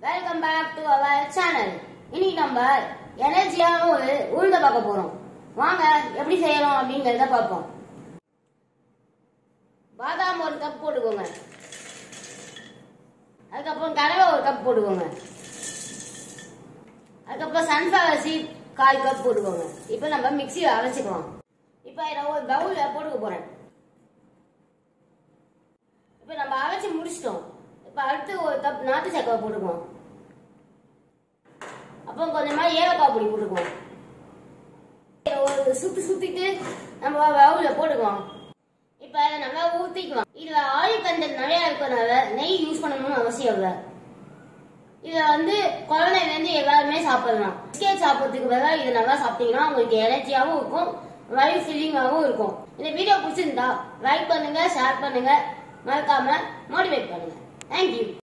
welcome back to our channel இன்னைக்கு நம்ம எனர்ஜியான ஒரு உருண்டை பார்க்க போறோம் வாங்க எப்படி செய்யலாம் அப்படிங்கறத பார்ப்போம் பாதாம் ஒரு கப் போட்டுக்கோங்க அதுக்கப்புறம் கடலை ஒரு கப் போட்டுக்கோங்க அதுக்கப்புறம் சன்ஃபிளவர் சீட் கால் கப் போட்டுக்கோங்க இப்போ நம்ம மிக்சியில் அரைச்சிக்கலாம் இப்போ நான் ஒரு பவுலில் போட்டுக்க போறேன் இப்போ நம்ம அரைச்சி முடிச்சிட்டோம் இப்போ அடுத்து ஒரு கப் நாட்டு சக்கரை போட்டுக்குவோம் அப்புறம் கொஞ்சமா ஏலக்காய் பொடி போட்டுக்குவோம் ஒரு சுத்தி சுத்திட்டு நம்ம பவுலில் போட்டுக்குவோம் இப்போ அதை நல்லா ஊற்றிக்கலாம் இதில் ஆயில் கண்டென்ட் நிறையா இருக்கறனால நெய் யூஸ் பண்ணணும்னு அவசியம் இல்லை இதை வந்து குழந்தைலேருந்து எல்லாருமே சாப்பிடலாம் பிஸ்கெட் சாப்பிட்றதுக்கு பதிலாக இதை நல்லா சாப்பிட்டீங்கன்னா உங்களுக்கு எனர்ஜியாகவும் இருக்கும் வயிறு ஃபில்லிங்காகவும் இருக்கும் இந்த வீடியோ பிடிச்சிருந்தா லைக் பண்ணுங்க ஷேர் பண்ணுங்க மறக்காம மோட்டிவேட் பண்ணுங்க தேங்க்யூ